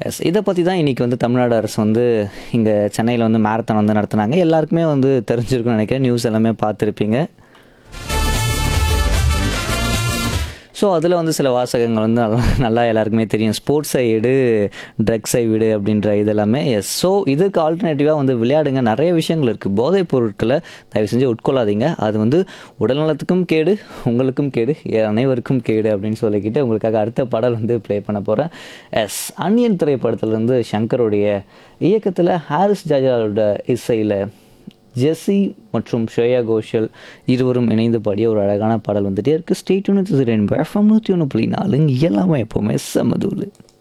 S இதை பற்றி தான் இன்றைக்கி வந்து தமிழ்நாடு அரசு வந்து இங்கே சென்னையில் வந்து மேரத்தான் வந்து நடத்துனாங்க எல்லாருக்குமே வந்து தெரிஞ்சிருக்கும்னு நினைக்கிறேன் நியூஸ் எல்லாமே பார்த்துருப்பீங்க ஸோ அதில் வந்து சில வாசகங்கள் வந்து நல்லா நல்லா எல்லாருக்குமே தெரியும் ஸ்போர்ட்ஸை எடு ட்ரக்ஸை விடு அப்படின்ற இதெல்லாமே எஸ் ஸோ இதுக்கு ஆல்டர்னேட்டிவாக வந்து விளையாடுங்க நிறைய விஷயங்கள் இருக்குது போதைப் பொருட்களை தயவு செஞ்சு உட்கொள்ளாதீங்க அது வந்து உடல்நலத்துக்கும் கேடு உங்களுக்கும் கேடு அனைவருக்கும் கேடு அப்படின்னு சொல்லிக்கிட்டு உங்களுக்காக அடுத்த பாடல் வந்து ப்ளே பண்ண போகிறேன் எஸ் அன்னியன் திரைப்படத்துலேருந்து சங்கருடைய இயக்கத்தில் ஹாரிஸ் ஜாஜாவோட இசையில் ஜெஸ்ஸி மற்றும் ஸ்ரேயா கோஷல் இருவரும் இணைந்து பாடிய ஒரு அழகான பாடல் வந்துட்டே இருக்குது ஸ்டேட் யூனிட் ரெண்டு எஃப்எம் நூற்றி ஒன்று புள்ளி நாலு எல்லாமே எப்போவுமே செம்மதூள்